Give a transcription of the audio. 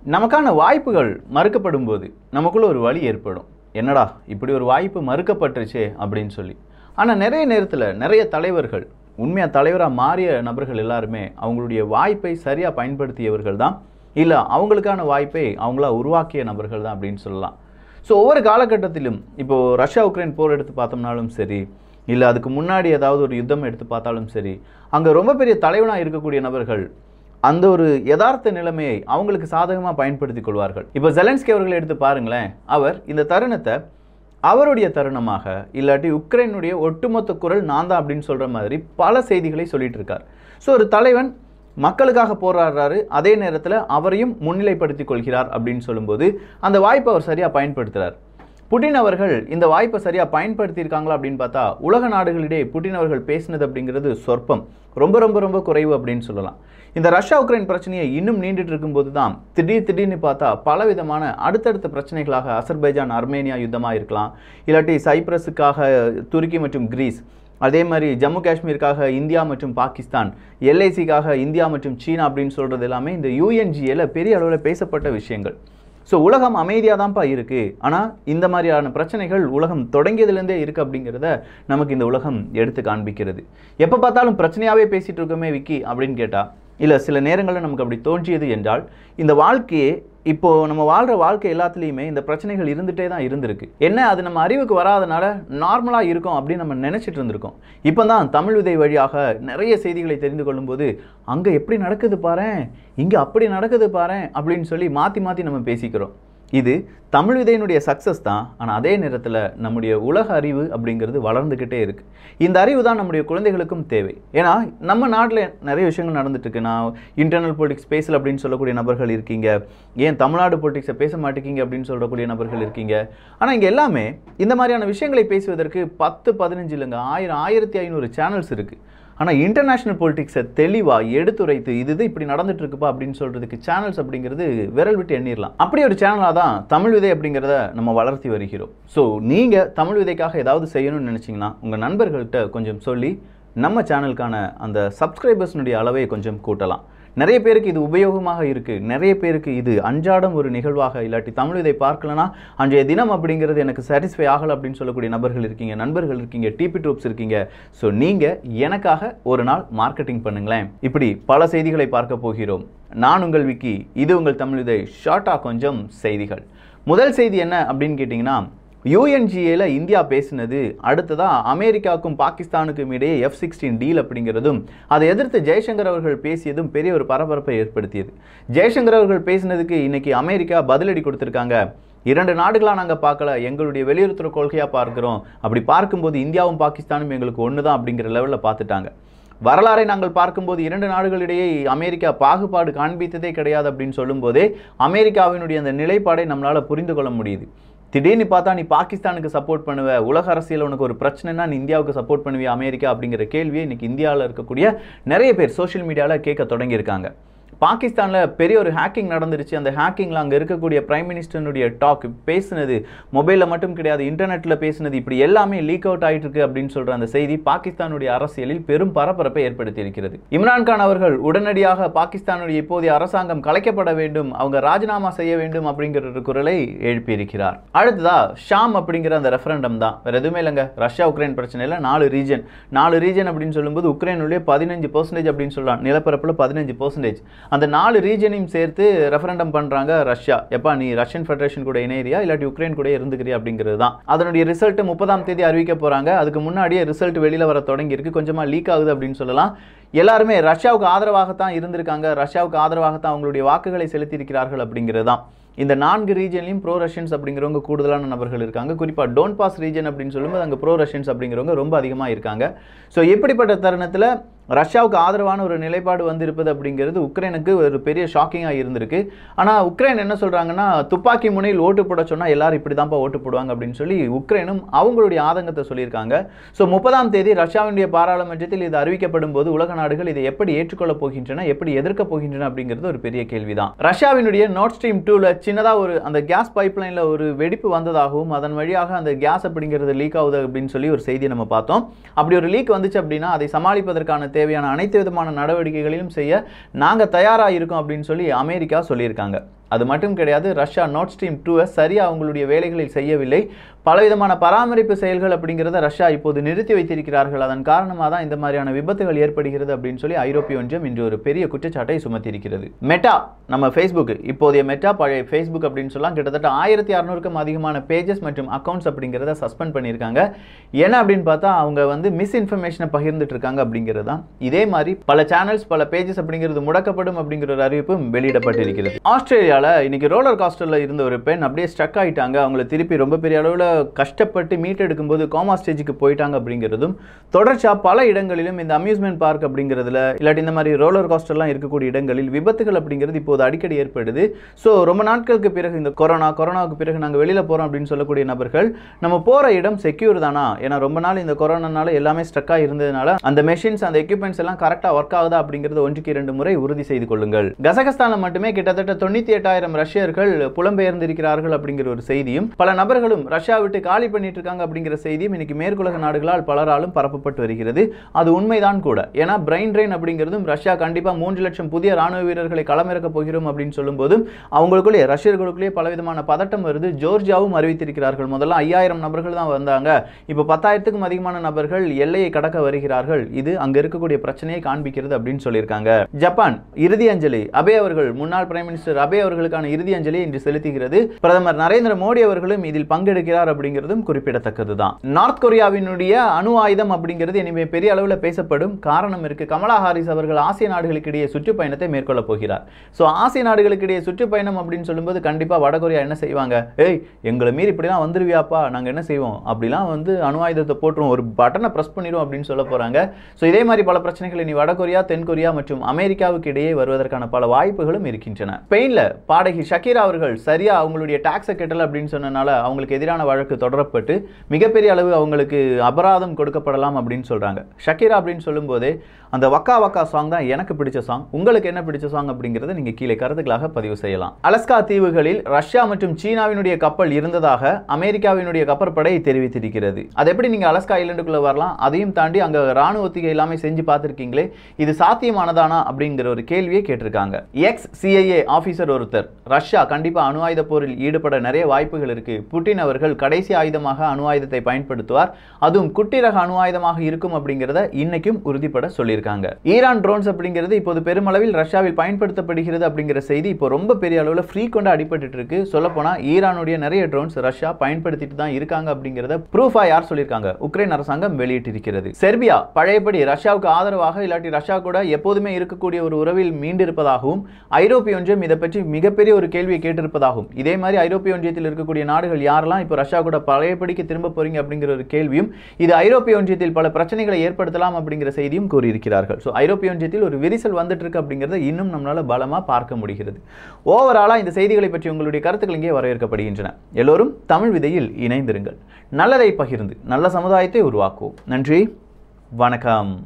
நமக்கான வாய்ப்புகள் மறுக்கப்படும் போது நமக்குள்ள ஒரு வழி ஏற்படும் என்னடா இப்படி ஒரு வாய்ப்பு மறுக்கப்பட்டுருச்சே அப்படின்னு சொல்லி ஆனால் நிறைய நேரத்தில் நிறைய தலைவர்கள் உண்மையாக தலைவராக மாறிய நபர்கள் எல்லாருமே அவங்களுடைய வாய்ப்பை சரியாக பயன்படுத்தியவர்கள் தான் இல்லை அவங்களுக்கான வாய்ப்பை அவங்களா உருவாக்கிய நபர்கள் தான் அப்படின்னு சொல்லலாம் ஸோ ஒவ்வொரு காலகட்டத்திலும் இப்போது ரஷ்யா உக்ரைன் போர் எடுத்து பார்த்தோம்னாலும் சரி இல்லை அதுக்கு முன்னாடி ஏதாவது ஒரு யுத்தம் எடுத்து பார்த்தாலும் சரி அங்கே ரொம்ப பெரிய தலைவனாக இருக்கக்கூடிய நபர்கள் அந்த ஒரு யதார்த்த நிலைமையை அவங்களுக்கு சாதகமாக பயன்படுத்தி கொள்வார்கள் இப்போ ஜெலன்ஸ்கி அவர்களை எடுத்து பாருங்களேன் அவர் இந்த தருணத்தை அவருடைய தருணமாக இல்லாட்டி உக்ரைனுடைய ஒட்டுமொத்த குரல் நான் தான் அப்படின்னு சொல்கிற மாதிரி பல செய்திகளை சொல்லிட்டு இருக்கார் ஸோ ஒரு தலைவன் மக்களுக்காக போராடுறாரு அதே நேரத்தில் அவரையும் முன்னிலைப்படுத்திக் கொள்கிறார் அப்படின்னு சொல்லும்போது அந்த வாய்ப்பை அவர் சரியாக பயன்படுத்துகிறார் புட்டின் அவர்கள் இந்த வாய்ப்பை சரியாக பயன்படுத்தியிருக்காங்களா அப்படின்னு பார்த்தா உலக நாடுகளிடையே புட்டின் அவர்கள் பேசினது அப்படிங்கிறது சொற்பம் ரொம்ப ரொம்ப ரொம்ப குறைவு அப்படின்னு சொல்லலாம் இந்த ரஷ்யா உக்ரைன் பிரச்சனையை இன்னும் நீண்டுட்டு இருக்கும்போது தான் திடீர் திடீர்னு பார்த்தா பலவிதமான அடுத்தடுத்த பிரச்சனைகளாக அசர்பைஜான் அர்மேனியா யுத்தமாக இருக்கலாம் இல்லாட்டி சைப்ரஸுக்காக துருக்கி மற்றும் கிரீஸ் அதே மாதிரி ஜம்மு காஷ்மீருக்காக இந்தியா மற்றும் பாகிஸ்தான் எல்ஐசிக்காக இந்தியா மற்றும் சீனா அப்படின்னு சொல்கிறது எல்லாமே இந்த யூஎன்ஜிஏல பெரிய அளவில் பேசப்பட்ட விஷயங்கள் ஸோ உலகம் அமைதியாக தான்ப்பா இருக்குது ஆனால் இந்த மாதிரியான பிரச்சனைகள் உலகம் தொடங்கியதுலேருந்தே இருக்குது அப்படிங்கிறத நமக்கு இந்த உலகம் எடுத்து காண்பிக்கிறது எப்போ பார்த்தாலும் பிரச்சனையாகவே பேசிகிட்டு இருக்கோமே விக்கி அப்படின்னு கேட்டால் இல்லை சில நேரங்களில் நமக்கு அப்படி தோன்றியது என்றால் இந்த வாழ்க்கையே இப்போ நம்ம வாழ்கிற வாழ்க்கை எல்லாத்துலேயுமே இந்த பிரச்சனைகள் இருந்துகிட்டே தான் இருந்திருக்கு என்ன அது நம்ம அறிவுக்கு வராதனால நார்மலாக இருக்கும் அப்படின்னு நம்ம நினச்சிட்டு இருந்திருக்கோம் இப்போ தான் தமிழ் விதை வழியாக நிறைய செய்திகளை தெரிந்து கொள்ளும்போது அங்கே எப்படி நடக்குது பாரேன் இங்கே அப்படி நடக்குது பாரேன் அப்படின்னு சொல்லி மாற்றி மாற்றி நம்ம பேசிக்கிறோம் இது தமிழ் விதையினுடைய சக்ஸஸ் தான் ஆனால் அதே நேரத்தில் நம்முடைய உலக அறிவு அப்படிங்கிறது வளர்ந்துக்கிட்டே இருக்கு இந்த அறிவு தான் நம்முடைய குழந்தைகளுக்கும் தேவை ஏன்னா நம்ம நாட்டில் நிறைய விஷயங்கள் நடந்துட்டு இருக்கு நான் இன்டர்னல் பொலிட்டிக்ஸ் பேசல அப்படின்னு சொல்லக்கூடிய நபர்கள் இருக்கீங்க ஏன் தமிழ்நாடு பொலிட்டிக்ஸை பேச மாட்டேங்கிங்க அப்படின்னு சொல்லக்கூடிய நபர்கள் இருக்கீங்க ஆனால் இங்கே எல்லாமே இந்த மாதிரியான விஷயங்களை பேசுவதற்கு பத்து பதினஞ்சு இல்லைங்க ஆயிரம் ஆயிரத்தி ஐநூறு சேனல்ஸ் இருக்குது ஆனால் இன்டர்நேஷ்னல் பொலிட்டிக்ஸை தெளிவாக எடுத்துரைத்து இது இது இப்படி நடந்துட்டு இருக்குப்பா அப்படின்னு சொல்கிறதுக்கு சேனல்ஸ் அப்படிங்கிறது விரல் விட்டு எண்ணிடலாம் அப்படி ஒரு சேனலாக தான் தமிழ் விதை அப்படிங்கிறத நம்ம வளர்த்தி வருகிறோம் ஸோ நீங்கள் தமிழ் விதைக்காக ஏதாவது செய்யணும்னு நினச்சிங்கன்னா உங்கள் நண்பர்கள்ட்ட கொஞ்சம் சொல்லி நம்ம சேனலுக்கான அந்த சப்ஸ்கிரைபர்ஸ்னுடைய அளவை கொஞ்சம் கூட்டலாம் நிறைய பேருக்கு இது உபயோகமாக இருக்குது நிறைய பேருக்கு இது அன்றாடம் ஒரு நிகழ்வாக இல்லாட்டி தமிழ் இதை பார்க்கலனா அன்றைய தினம் அப்படிங்கிறது எனக்கு சாட்டிஸ்ஃபை ஆகலை அப்படின்னு சொல்லக்கூடிய நபர்கள் இருக்கீங்க நண்பர்கள் இருக்கீங்க டிபி ட்ரூப்ஸ் இருக்கீங்க ஸோ நீங்கள் எனக்காக ஒரு நாள் மார்க்கெட்டிங் பண்ணுங்களேன் இப்படி பல செய்திகளை பார்க்க போகிறோம் நான் உங்கள் விக்கி இது உங்கள் தமிழ் இதை ஷார்ட்டாக கொஞ்சம் செய்திகள் முதல் செய்தி என்ன அப்படின்னு கேட்டிங்கன்னா யூஎன்ஜிஏல இந்தியா பேசினது அடுத்ததாக அமெரிக்காவுக்கும் பாகிஸ்தானுக்கும் இடையே எஃப் சிக்ஸ்டீன் டீல் அப்படிங்கிறதும் அதை எதிர்த்து ஜெய்சங்கர் அவர்கள் பேசியதும் பெரிய ஒரு பரபரப்பை ஏற்படுத்தியது ஜெய்சங்கர் அவர்கள் பேசினதுக்கு இன்னைக்கு அமெரிக்கா பதிலடி கொடுத்துருக்காங்க இரண்டு நாடுகளாக நாங்கள் பார்க்கல எங்களுடைய வெளியுறவுத்துறை கொள்கையாக பார்க்குறோம் அப்படி பார்க்கும்போது இந்தியாவும் பாகிஸ்தானும் எங்களுக்கு ஒன்று தான் அப்படிங்கிற லெவலில் பார்த்துட்டாங்க வரலாறை நாங்கள் பார்க்கும்போது இரண்டு நாடுகளிடையே அமெரிக்கா பாகுபாடு காண்பித்ததே கிடையாது அப்படின்னு சொல்லும்போதே அமெரிக்காவினுடைய அந்த நிலைப்பாடை நம்மளால் புரிந்து கொள்ள முடியுது திடீர்னு பார்த்தா நீ பாகிஸ்தானுக்கு சப்போர்ட் பண்ணுவ உலக அரசியல் உனக்கு ஒரு பிரச்சனைனா நீ இந்தியாவுக்கு சப்போர்ட் பண்ணுவியா அமெரிக்கா அப்படிங்கிற கேள்வியை இன்னைக்கு இந்தியாவில் இருக்கக்கூடிய நிறைய பேர் சோஷியல் மீடியாவில் கேட்க தொடங்கியிருக்காங்க பாகிஸ்தானில் பெரிய ஒரு ஹேக்கிங் நடந்துருச்சு அந்த ஹேக்கிங்கில் அங்கே இருக்கக்கூடிய பிரைம் மினிஸ்டருடைய டாக் பேசுனது மொபைலில் மட்டும் கிடையாது இன்டர்நெட்டில் பேசுனது இப்படி எல்லாமே லீக் அவுட் ஆயிட்டு இருக்கு அப்படின்னு சொல்கிற அந்த செய்தி பாகிஸ்தானுடைய அரசியலில் பெரும் பரபரப்பை ஏற்படுத்தி இருக்கிறது இம்ரான்கான் அவர்கள் உடனடியாக பாகிஸ்தானுடைய இப்போதைய அரசாங்கம் கலைக்கப்பட வேண்டும் அவங்க ராஜினாமா செய்ய வேண்டும் அப்படிங்கிற ஒரு குரலை எழுப்பியிருக்கிறார் அடுத்ததா ஷாம் அப்படிங்கிற அந்த ரெஃபரண்டம் தான் வேற எதுவுமே இல்லைங்க ரஷ்யா உக்ரைன் பிரச்சனையில் நாலு ரீஜன் நாலு ரீஜன் அப்படின்னு சொல்லும்போது உக்ரைனுடைய பதினஞ்சு பர்சன்டேஜ் அப்படின்னு சொல்லலாம் நிலப்பரப்பில் பதினஞ்சு பர்சன்டேஜ் அந்த நாலு ரீஜனையும் சேர்த்து ரெஃபரண்டம் பண்ணுறாங்க ரஷ்யா எப்பா நீ ரஷ்யன் ஃபெடரேஷன் கூட இணையறியா இல்லாட்டி உக்ரைன் கூட இருந்துக்கிறியா அப்படிங்கிறது தான் அதனுடைய ரிசல்ட் முப்பதாம் தேதி அறிவிக்க போகிறாங்க அதுக்கு முன்னாடியே ரிசல்ட் வெளியில் வர தொடங்கியிருக்கு கொஞ்சமாக லீக் ஆகுது அப்படின்னு சொல்லலாம் எல்லாருமே ரஷ்யாவுக்கு ஆதரவாகத்தான் இருந்திருக்காங்க ரஷ்யாவுக்கு ஆதரவாகத்தான் அவங்களுடைய வாக்குகளை செலுத்தியிருக்கிறார்கள் அப்படிங்கிறது தான் இந்த நான்கு ரீஜன்லையும் ப்ரோ ரஷ்யன்ஸ் அப்படிங்கிறவங்க கூடுதலான நபர்கள் இருக்காங்க குறிப்பாக டோன்ட் பாஸ் ரீஜன் அப்படின்னு சொல்லும்போது அங்கே ப்ரோ ரஷ்யன்ஸ் அப்படிங்கிறவங்க ரொம்ப அதிகமாக இருக்காங்க ஸோ இப்படிப்பட்ட தருணத்தில் ரஷ்யாவுக்கு ஆதரவான ஒரு நிலைப்பாடு வந்திருப்பது அப்படிங்கிறது உக்ரைனுக்கு ஒரு பெரிய ஷாக்கிங்காக இருந்திருக்கு ஆனால் உக்ரைன் என்ன சொல்கிறாங்கன்னா துப்பாக்கி முனையில் ஓட்டு போட சொன்னால் எல்லாரும் இப்படி தான்ப்பா ஓட்டு போடுவாங்க அப்படின்னு சொல்லி உக்ரைனும் அவங்களுடைய ஆதங்கத்தை சொல்லியிருக்காங்க ஸோ முப்பதாம் தேதி ரஷ்யாவினுடைய பாராளுமன்றத்தில் இது அறிவிக்கப்படும் போது உலக நாடுகள் இதை எப்படி ஏற்றுக்கொள்ளப் போகின்றன எப்படி எதிர்க்கப் போகின்றன அப்படிங்கிறது ஒரு பெரிய கேள்விதான் ரஷ்யாவினுடைய நார்த் ஸ்ட்ரீம் டூவில் சின்னதாக ஒரு அந்த கேஸ் பைப்லைனில் ஒரு வெடிப்பு வந்ததாகவும் அதன் வழியாக அந்த கேஸ் அப்படிங்கிறது லீக் ஆகுது அப்படின்னு சொல்லி ஒரு செய்தியை நம்ம பார்த்தோம் அப்படி ஒரு லீக் வந்துச்சு அப்படின்னா அதை சமாளிப்பதற்கான தேவையான அனைத்து விதமான நடவடிக்கைகளையும் செய்ய நாங்கள் தயாராக இருக்கோம் அப்படின்னு சொல்லி அமெரிக்கா சொல்லியிருக்காங்க அது மட்டும் கிடையாது ரஷ்யா நாட் ஸ்ட்ரீம் டூவை சரியாக அவங்களுடைய வேலைகளில் செய்யவில்லை பலவிதமான பராமரிப்பு செயல்கள் அப்படிங்கிறத ரஷ்யா இப்போது நிறுத்தி வைத்திருக்கிறார்கள் அதன் காரணமாக தான் இந்த மாதிரியான விபத்துகள் ஏற்படுகிறது அப்படின்னு சொல்லி ஐரோப்பிய ஒன்றியம் இன்று ஒரு பெரிய குற்றச்சாட்டை சுமத்தியிருக்கிறது மெட்டா நம்ம ஃபேஸ்புக் இப்போதைய மெட்டா பழைய ஃபேஸ்புக் அப்படின்னு சொல்லலாம் கிட்டத்தட்ட ஆயிரத்தி அறநூறுக்கும் அதிகமான பேஜஸ் மற்றும் அக்கௌண்ட்ஸ் அப்படிங்கிறத சஸ்பெண்ட் பண்ணியிருக்காங்க என்ன அப்படின்னு பார்த்தா அவங்க வந்து மிஸ் இன்ஃபர்மேஷனை பகிர்ந்துட்டு இருக்காங்க அப்படிங்கிறது தான் இதே மாதிரி பல சேனல்ஸ் பல பேஜஸ் அப்படிங்கிறது முடக்கப்படும் அப்படிங்கிற ஒரு அறிவிப்பும் வெளியிடப்பட்டிருக்கிறது ஆஸ்திரேலியாவில் இன்னைக்கு ரோலர் காஸ்டரில் இருந்த ஒரு பெண் அப்படியே ஸ்டக் ஆயிட்டாங்க அவங்கள திருப்பி ரொம்ப பெரிய அளவில் கஷ்டப்பட்டு மீட்டெடுக்கும் போது கோமா ஸ்டேஜுக்கு போயிட்டாங்க அப்படிங்கிறதும் தொடர்ச்சியாக பல இடங்களிலும் இந்த அம்யூஸ்மெண்ட் பார்க் அப்படிங்கிறதுல இல்லாட்டி இந்த மாதிரி ரோலர் காஸ்டர்லாம் இருக்கக்கூடிய இடங்களில் விபத்துகள் அப்படிங்கிறது இப்போது அடிக்கடி ஏற்படுது ஸோ ரொம்ப நாட்களுக்கு பிறகு இந்த கொரோனா கொரோனாவுக்கு பிறகு நாங்கள் வெளியில் போகிறோம் அப்படின்னு சொல்லக்கூடிய நபர்கள் நம்ம போகிற இடம் செக்யூர் தானா ஏன்னா ரொம்ப நாள் இந்த கொரோனானால எல்லாமே ஸ்ட்ரக்காக இருந்ததுனால அந்த மெஷின்ஸ் அந்த எக்யூப்மெண்ட்ஸ் எல்லாம் கரெக்டாக ஒர்க் ஆகுதா அப்படிங்கிறது ஒன்றுக்கு இரண்டு முறை உறுதி செய்து கொள்ளுங்கள் கசகஸ்தானில் மட்டுமே கிட்டத்தட்ட தொண்ணூற்றி எட்டாயிரம் ரஷ்யர்கள் புலம்பெயர்ந்திருக்கிறார்கள் அப்படிங்கிற ஒரு செய்தியும் பல நபர்களும் ரஷ்யா விட்டு காலி பண்ணிட்டு இருக்காங்க அப்படிங்கிற செய்தியும் இன்னைக்கு மேற்குலக நாடுகளால் பலராலும் பரப்பப்பட்டு வருகிறது அது உண்மைதான் கூட ஏன்னா பிரைன் ட்ரெயின் அப்படிங்கிறதும் ரஷ்யா கண்டிப்பாக மூன்று லட்சம் புதிய ராணுவ வீரர்களை களமிறக்க போகிறோம் அப்படின்னு சொல்லும்போதும் அவங்களுக்குள்ளே ரஷ்யர்களுக்குள்ளேயே பலவிதமான பதட்டம் வருது ஜோர்ஜியாவும் அறிவித்திருக்கிறார்கள் முதல்ல ஐயாயிரம் நபர்கள் தான் வந்தாங்க இப்போ பத்தாயிரத்துக்கும் அதிகமான நபர்கள் எல்லையை கடக்க வருகிறார்கள் இது அங்க இருக்கக்கூடிய பிரச்சனையை காண்பிக்கிறது அப்படின்னு சொல்லியிருக்காங்க ஜப்பான் இறுதி அஞ்சலி அபே அவர்கள் முன்னாள் பிரைம் மினிஸ்டர் அபே அவர்களுக்கான இறுதி அஞ்சலியை இன்று செலுத்துகிறது பிரதமர் நரேந்திர மோடி அவர்களும் இதில் பங்கெடுக்கிறார் அப்படிங்கிறதும் குறிப்பிடத்தக்கது தான் நார்த் கொரியாவினுடைய அணு ஆயுதம் அப்படிங்கிறது இனிமே பெரிய அளவில் பேசப்படும் காரணம் இருக்கு கமலா ஹாரிஸ் அவர்கள் ஆசிய நாடுகளுக்கு இடையே சுற்றுப்பயணத்தை மேற்கொள்ள போகிறார் ஸோ ஆசிய நாடுகளுக்கு இடையே சுற்றுப்பயணம் அப்படின்னு சொல்லும்போது கண்டிப்பாக வடகொரியா என்ன செய்வாங்க ஏய் எங்களை மீறி இப்படிலாம் வந்துருவியாப்பா நாங்கள் என்ன செய்வோம் அப்படிலாம் வந்து அணு ஆயுதத்தை போட்டுரும் ஒரு பட்டனை ப்ரெஸ் பண்ணிடும் அப்படின்னு சொல்ல போகிறாங்க ஸோ இதே மாதிரி பல பிரச்சனைகள் இனி வடகொரியா தென்கொரியா மற்றும் அமெரிக்காவுக்கு இடையே வருவதற்கான பல வாய்ப்புகளும் இருக்கின்றன ஸ்பெயினில் பாடகி ஷக்கீரா அவர்கள் சரியா அவங்களுடைய டாக்ஸை கட்டல அப்படின்னு சொன்னனால அவங்களுக்கு எதிரான வழக்கு தொடரப்பட்டு மிகப்பெரிய அளவு அவங்களுக்கு அபராதம் கொடுக்கப்படலாம் அப்படின்னு சொல்றாங்க ஷக்கீரா அப்படின்னு சொல்லும்போதே அந்த வக்கா வக்கா சாங் தான் எனக்கு பிடிச்ச சாங் உங்களுக்கு என்ன பிடிச்ச சாங் அப்படிங்கிறத நீங்க கீழே கருத்துக்களாக பதிவு செய்யலாம் அலஸ்கா தீவுகளில் ரஷ்யா மற்றும் சீனாவினுடைய கப்பல் இருந்ததாக அமெரிக்காவினுடைய கப்பற்படை தெரிவித்திருக்கிறது அது எப்படி நீங்க அலஸ்கா ஐலண்டுக்குள்ள வரலாம் அதையும் தாண்டி அங்க ராணுவ ஒத்திகை எல்லாமே செஞ்சு பார்த்திருக்கீங்களே இது சாத்தியமானதானா அப்படிங்கிற ஒரு கேள்வியை கேட்டிருக்காங்க எக்ஸ் சிஐஏ ஆபீசர் ஒருத்தர் ரஷ்யா கண்டிப்பா அணு ஆயுத போரில் ஈடுபட நிறைய வாய்ப்புகள் இருக்கு புட்டின் அவர்கள் கடைசி ஆயுதமாக அணு ஆயுதத்தை பயன்படுத்துவார் அதுவும் குட்டி ரக அணு ஆயுதமாக இருக்கும் அப்படிங்கிறத இன்னைக்கும் உறுதிப்பட சொல்லியிருக்காங்க ஈரான் ட்ரோன்ஸ் அப்படிங்கிறது இப்போது பெருமளவில் ரஷ்யாவில் பயன்படுத்தப்படுகிறது அப்படிங்கிற செய்தி இப்போ ரொம்ப பெரிய அளவில் ஃப்ரீக்வெண்டாக அடிபட்டு இருக்கு சொல்லப்போனால் ஈரானுடைய நிறைய ட்ரோன்ஸ் ரஷ்யா பயன்படுத்திட்டு தான் இருக்காங்க அப்படிங்கிறத ப்ரூஃபா யார் சொல்லியிருக்காங்க உக்ரைன் அரசாங்கம் வெளியிட்டிருக்கிறது செர்பியா பழையபடி ரஷ்யாவுக்கு ஆதரவாக இல்லாட்டி ரஷ்யா கூட எப்போதுமே இருக்கக்கூடிய ஒரு உறவில் மீண்டிருப்பதாகவும் ஐரோப்பிய ஒன்றியம் இதை பற்றி மிகப்பெரிய ஒரு கேள்வியை கேட்டிருப்பதாகவும் இதே மாதிரி ஐரோப்பிய ஒன்றியத்தில் இருக்கக்கூடிய நாடுகள் யாரெல்லாம் இப்போ ரஷ்யா கூட பழையபடிக்கு திரும்ப போறீங்க அப்படிங்கிற ஒரு கேள்வியும் இது ஐரோப்பிய ஒன்றியத்தில் பல பிரச்சனைகளை ஏற்படுத்தலாம் அப்படிங்கிற செய்தியும் கூறியிருக்கிறார்கள் ஸோ ஐரோப்பிய ஒன்றியத்தில் ஒரு விரிசல் வந்துட்டு இருக்கு அப்படிங்கிறத இன்னும் நம்மளால பலமா பார்க்க முடிகிறது ஓவராலா இந்த செய்திகளை பற்றி உங்களுடைய கருத்துக்கள் இங்கே வரவேற்கப்படுகின்றன எல்லோரும் தமிழ் விதையில் இணைந்திருங்கள் நல்லதை பகிர்ந்து நல்ல சமுதாயத்தை உருவாக்குவோம் நன்றி வணக்கம்